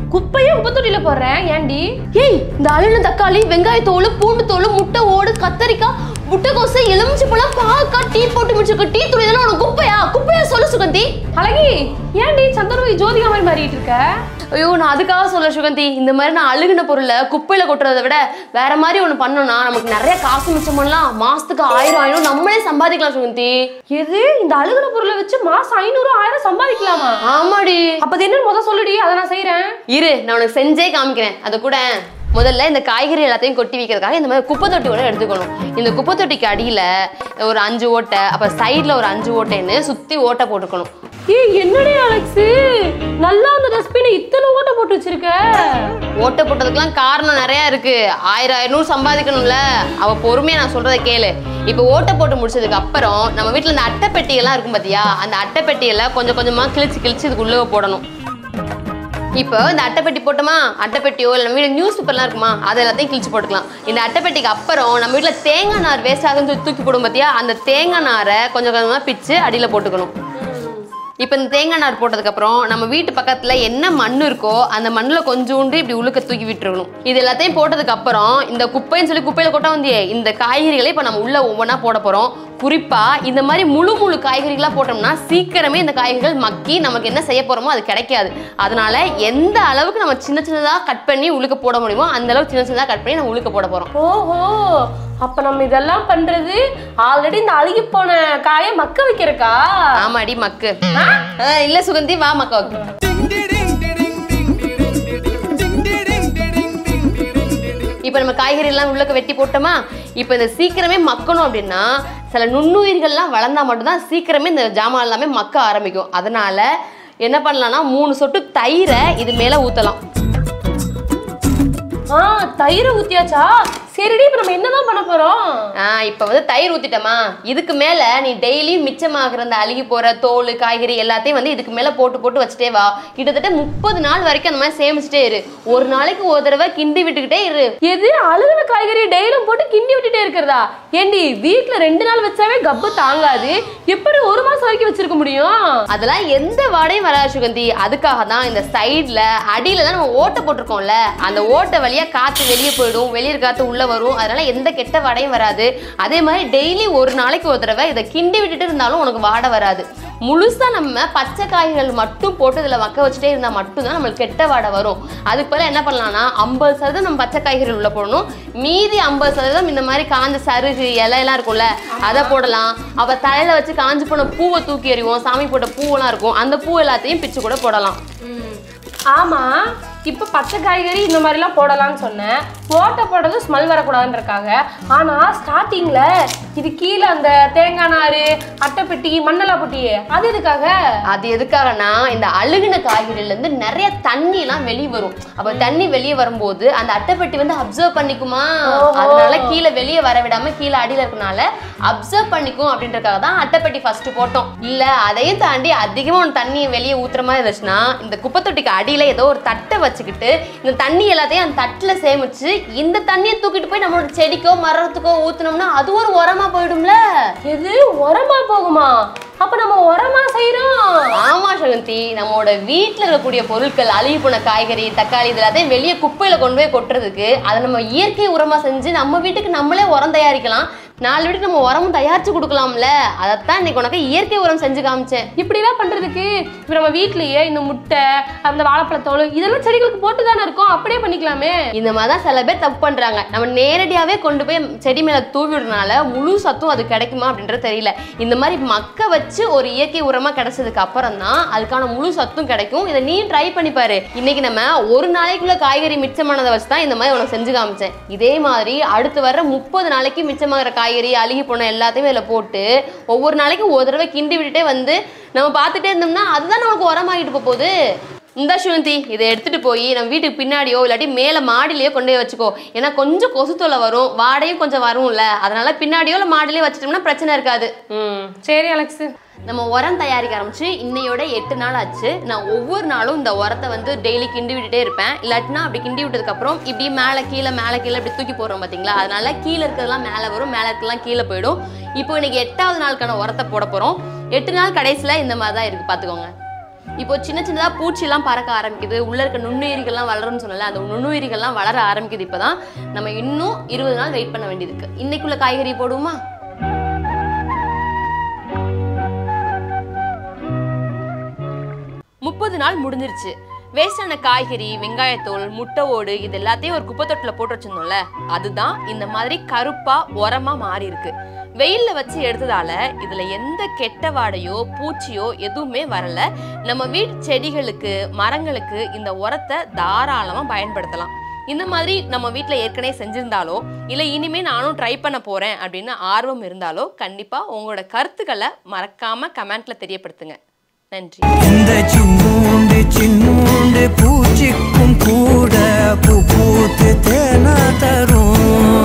குப்பையே குப்பை தொட்டியில போடுறேன் ஏன்டி ஏய் இந்த அழுன தக்காளி வெங்காயத்தோல் பூண்டு தோல் முட்டை ஓடு கத்தரிக்காய் முட்டைக்கோசை எலுமிச்சை பழம் பாக்காய் டீ போட்டு முடிச்சிருக்க டீ தூள் இதெல்லாம் உனக்கு குப்பையா குப்பையா சொல்லு சுகந்தி அழகி ஏன்டி சந்திரமுகி ஜோதிகா மாதிரி மாறிட்டு இருக்க ஐயோ நான் அதுக்காக சொல்ல சுகந்தி இந்த மாதிரி நான் அழுகுன பொருளை குப்பையில கொட்டுறதை விட வேற மாதிரி ஒண்ணு பண்ணோம்னா நமக்கு நிறைய காசு மிச்சம் பண்ணலாம் மாசத்துக்கு ஆயிரம் ஆயிரம் நம்மளே சம்பாதிக்கலாம் சுகந்தி எது இந்த அழுகுன பொருளை வச்சு மாசம் ஐநூறு ஆயிரம் சம்பாதிக்கலாமா ஆமாடி அப்ப அது என்னன்னு முத சொல்லுடி அதை நான் செய்யறேன் இரு நான் உனக்கு செஞ்சே காமிக்கிறேன் அது கூட முதல்ல இந்த காய்கறி எல்லாத்தையும் கொட்டி வைக்கிறதுக்காக இந்த மாதிரி குப்பை தொட்டி கூட எடுத்துக்கணும் இந்த குப்பை தொட்டிக்கு அடியில ஒரு அஞ்சு ஓட்டை அப்புறம் சைடுல ஒரு அஞ்சு ஓட்டைன்னு சுத்தி ஓட்டை போட்டுக்கணும் ஏய் என்னடி அலெக்ஸ் நல்லா அந்த டஸ்ட்பினை இத்தனை ஓட்ட போட்டு வச்சிருக்க ஓட்டை போட்டதுக்கெல்லாம் காரணம் நிறைய இருக்கு ஆயிரம் ஐநூறு சம்பாதிக்கணும்ல அவ பொறுமையா நான் சொல்றதை கேளு இப்போ ஓட்டை போட்டு முடிச்சதுக்கு அப்புறம் நம்ம வீட்ல இந்த அட்டைப்பெட்டி எல்லாம் இருக்கும் பாத்தியா அந்த அட்டைப்பெட்டியெல்லாம் கொஞ்சம் கொஞ்சமா கிழிச்சு கிழிச்சு இதுக்குள்ள போடணும் இப்போ இந்த அட்டைப்பெட்டி போட்டோமா அட்டைப்பெட்டியோ இல்லை நம்ம வீட்டில் நியூஸ் பேப்பர்லாம் இருக்குமா அது எல்லாத்தையும் கிழிச்சு போட்டுக்கலாம் இந்த அட்டைப்பெட்டிக்கு அப்புறம் நம்ம வீட்டில் தேங்காய் நார் வேஸ்ட் ஆகுதுன்னு சொல்லி தூக்கி போடும் பார்த்தியா அந்த தேங்காய் நாரை கொஞ்சம் கொஞ்சமாக பிச்சு அடியில் போட்டுக்கணும் இப்போ இந்த தேங்காய் நார் போட்டதுக்கப்புறம் நம்ம வீட்டு பக்கத்தில் என்ன மண் இருக்கோ அந்த மண்ணில் கொஞ்சோண்டு இப்படி உழுக்க தூக்கி விட்டுருக்கணும் இது எல்லாத்தையும் போட்டதுக்கு அப்புறம் இந்த குப்பைன்னு சொல்லி குப்பையில் கொட்ட வந்தியே இந்த காய்கறிகளை இப்போ நம்ம உள்ள ஒவ்வொன்றா போட போகிறோம் குறிப்பாக இந்த மாதிரி முழு முழு காய்கறிகளாக போட்டோம்னா சீக்கிரமே இந்த காய்கறிகள் மக்கி நமக்கு என்ன செய்ய போகிறோமோ அது கிடைக்காது அதனால எந்த அளவுக்கு நம்ம சின்ன சின்னதாக கட் பண்ணி உழுக்க போட முடியுமோ அந்த அளவுக்கு சின்ன சின்னதாக கட் பண்ணி நம்ம உழுக்க போட போகிறோம் ஓஹோ அப்ப நம்ம இதெல்லாம் பண்றது ஆல்ரெடி இந்த அழுகி போன காயை மக்க வைக்கிறக்கா ஆமாடி மக்கு ஆ, இல்ல சுகந்தி வா மக்கா இப்போ நம்ம காய்கறி எல்லாம் உள்ளக்க வெட்டி போட்டோமா இப்போ இந்த சீக்கிரமே மக்கணும் அப்படின்னா சில நுண்ணுயிர்கள்லாம் வளர்ந்தா மட்டும்தான் சீக்கிரமே இந்த ஜாமான் எல்லாமே மக்க ஆரம்பிக்கும் அதனால என்ன பண்ணலாம்னா மூணு சொட்டு தயிரை இது மேல ஊத்தலாம் ஆ தயிரை ஊத்தியாச்சா சரிடி இப்ப நம்ம என்னதான் பண்ண போறோம் ஆ இப்போ வந்து தயிர் ஊத்திட்டோமா இதுக்கு மேல நீ டெய்லியும் மிச்சமாகிற அந்த அழுகி போற தோல் காய்கறி எல்லாத்தையும் வந்து இதுக்கு மேல போட்டு போட்டு வச்சுட்டே வா கிட்டத்தட்ட முப்பது நாள் வரைக்கும் அந்த மாதிரி சேமிச்சுட்டே இரு ஒரு நாளைக்கு ஒரு தடவை கிண்டி விட்டுக்கிட்டே இரு எது அழுகுன காய்கறி டெய்லியும் போட்டு கிண்டி விட்டுட்டே இருக்கிறதா ஏண்டி வீட்ல ரெண்டு நாள் வச்சாவே கப்பு தாங்காது எப்படி ஒரு மாசம் வரைக்கும் வச்சிருக்க முடியும் அதெல்லாம் எந்த வாடையும் வராது சுகந்தி அதுக்காக தான் இந்த சைடில் அடியில தான் நம்ம ஓட்டை போட்டிருக்கோம்ல அந்த ஓட்டை வழியா காற்று வெளியே போயிடும் வெளியே காற்று உள்ள வரும் அதனால எந்த கெட்ட வாடையும் வராது அதே மாதிரி டெய்லி ஒரு நாளைக்கு ஒரு தடவை இதை கிண்டி விட்டுட்டு இருந்தாலும் உனக்கு வாடை வராது முழுசா நம்ம பச்சை காய்கள் மட்டும் போட்டு இதில் மக்க வச்சுட்டே இருந்தால் மட்டும்தான் நம்மளுக்கு கெட்ட வாடை வரும் அதுக்கு பதிலா என்ன பண்ணலாம்னா ஐம்பது சதவீதம் நம்ம பச்சை காய்கறிகள் உள்ள போடணும் மீதி ஐம்பது சதவீதம் இந்த மாதிரி காஞ்ச சருகு இலையெல்லாம் இருக்கும்ல அதை போடலாம் அவ தலையில வச்சு காஞ்சு போன பூவை தூக்கி எறிவோம் சாமி போட்ட பூவெல்லாம் இருக்கும் அந்த பூ எல்லாத்தையும் பிச்சு கூட போடலாம் ஆமா இப்ப பச்சை காய்கறி இந்த மாதிரி எல்லாம் போடலாம்னு சொன்னேன் ஓட்டை போடுறது ஸ்மெல் வரக்கூடாதுன்றக்காக ஆனா ஸ்டார்டிங்ல இது கீழே அந்த தேங்காய் நாறு அட்டைப்பெட்டி மண்ணெல்லாம் பொட்டி அது எதுக்காக அது எதுக்காகனா இந்த அழுகின காய்கறில இருந்து நிறைய தண்ணி எல்லாம் வெளியே வரும் அப்ப தண்ணி வெளியே வரும்போது அந்த அட்டைப்பெட்டி வந்து அப்சர்வ் பண்ணிக்குமா அதனால கீழே வெளியே வர விடாம கீழே அடியில இருக்கனால அப்சர்வ் பண்ணிக்கும் அப்படின்றதுக்காக தான் அட்டைப்பெட்டி ஃபர்ஸ்ட் போட்டோம் இல்ல அதையும் தாண்டி அதிகமா ஒரு தண்ணி வெளியே ஊத்துற மாதிரி இருந்துச்சுன்னா இந்த குப்பை தொட்டிக்கு அடியில ஏதோ ஒரு தட்டை வச்சுக்கிட்டு இந்த தண்ணி எல்லாத்தையும் அந்த தட்டுல சேமிச்சு இந்த தண்ணியை தூக்கிட்டு போய் நம்மளோட செடிக்கோ மரத்துக்கோ ஊத்துனோம்னா அது ஒரு உரமா போயிடும்ல எது உரமா போகுமா அப்ப நம்ம உரமா செய்யறோம் ஆமா சகந்தி நம்மளோட வீட்ல இருக்கக்கூடிய பொருட்கள் அழுகி போன காய்கறி தக்காளி இது எல்லாத்தையும் வெளியே குப்பையில கொண்டு போய் கொட்டுறதுக்கு அதை நம்ம இயற்கை உரமா செஞ்சு நம்ம வீட்டுக்கு நம்மளே உரம் தயாரிக்கலாம் நாலு வீட்டுக்கு நம்ம உரமும் தயாரிச்சு கொடுக்கலாம்ல அதைத்தான் இன்னைக்கு உனக்கு இயற்கை உரம் செஞ்சு காமிச்சேன் இப்படிலாம் பண்றதுக்கு இப்ப நம்ம வீட்லயே இந்த முட்டை அந்த வாழைப்பழத்தோல் இதெல்லாம் செடிகளுக்கு போட்டு தானே இருக்கோம் அப்படியே பண்ணிக்கலாமே இந்த மாதிரி தான் சில பேர் தப்பு பண்றாங்க நம்ம நேரடியாவே கொண்டு போய் செடி மேல தூவி விடுறதுனால முழு சத்தும் அது கிடைக்குமா அப்படின்றது தெரியல இந்த மாதிரி மக்க வச்சு ஒரு இயற்கை உரமா கிடைச்சதுக்கு அப்புறம் தான் அதுக்கான முழு சத்தும் கிடைக்கும் இதை நீ ட்ரை பண்ணி பாரு இன்னைக்கு நம்ம ஒரு நாளைக்குள்ள காய்கறி மிச்சமானதை வச்சு தான் இந்த மாதிரி உனக்கு செஞ்சு காமிச்சேன் இதே மாதிரி அடுத்து வர முப்பது நாளைக்கு மிச்சமாகிற காய்கறி அழுகி போன எல்லாத்தையும் இதில் போட்டு ஒவ்வொரு நாளைக்கும் ஒரு தடவை கிண்டி விட்டுட்டே வந்து நம்ம பார்த்துட்டே இருந்தோம்னா அதுதான் நமக்கு உரமாகிட்டு போக போகுது இந்த சுவந்தி இதை எடுத்துட்டு போய் நம்ம வீட்டுக்கு பின்னாடியோ இல்லாட்டி மேலே மாடிலேயோ கொண்டு போய் வச்சுக்கோ ஏன்னா கொஞ்சம் கொசு தொல்லை வரும் வாடையும் கொஞ்சம் வரும்ல அதனால பின்னாடியோ இல்லை மாடிலேயோ வச்சுட்டோம்னா பிரச்சனை இருக்காது ம் சரி அலெக்ஸ் நம்ம உரம் தயாரிக்க ஆரம்பிச்சு இன்னையோட எட்டு நாள் ஆச்சு நான் ஒவ்வொரு நாளும் இந்த உரத்தை வந்து டெய்லி கிண்டி விட்டுட்டே இருப்பேன் இல்லாட்டினா அப்படி கிண்டி விட்டதுக்கப்புறம் இப்படி மேலே கீழே மேலே கீழே இப்படி தூக்கி போடுறோம் பார்த்தீங்களா அதனால கீழே இருக்கிறதெல்லாம் மேலே வரும் மேலே இருக்கிறதெல்லாம் கீழே போயிடும் இப்போ இன்னைக்கு எட்டாவது நாளுக்கான உரத்தை போட போகிறோம் எட்டு நாள் கடைசியில் இந்த மாதிரி தான் இருக்குது பார்த்துக்கோங்க இப்போ சின்ன சின்னதாக பூச்சிலாம் பறக்க ஆரம்பிக்குது உள்ள இருக்க நுண்ணுயிரிகள்லாம் வளரும்னு சொன்னல அந்த நுண்ணுயிரிகள்லாம் வளர ஆரம்பிக்குது இப்போதான் நம்ம இன்னும் இருபது நாள் வெயிட் பண்ண வேண்டியது இருக்கு இன்னைக்குள்ள காய்கறி போடுவோமா முப்பது நாள் முடிஞ்சிருச்சு வேஸ்டான காய்கறி வெங்காயத்தோல் முட்டை ஓடு இது எல்லாத்தையும் ஒரு குப்பை தொட்டில் போட்டு வச்சிருந்தோம்ல அதுதான் இந்த மாதிரி கருப்பா உரமா மாறி இருக்கு வெயில்ல வச்சு எடுத்ததால இதுல எந்த கெட்ட வாடையோ பூச்சியோ எதுவுமே வரல நம்ம வீட்டு செடிகளுக்கு மரங்களுக்கு இந்த உரத்தை தாராளமா பயன்படுத்தலாம் இந்த மாதிரி நம்ம வீட்டில் ஏற்கனவே செஞ்சிருந்தாலோ இல்லை இனிமே நானும் ட்ரை பண்ண போறேன் அப்படின்னு ஆர்வம் இருந்தாலோ கண்டிப்பா உங்களோட கருத்துக்களை மறக்காம கமெண்ட்ல தெரியப்படுத்துங்க நன்றி இந்த சின்னூண்டு சின்னூண்டு பூச்சிக்கும் கூட பூ பூத்து தேனா தரும்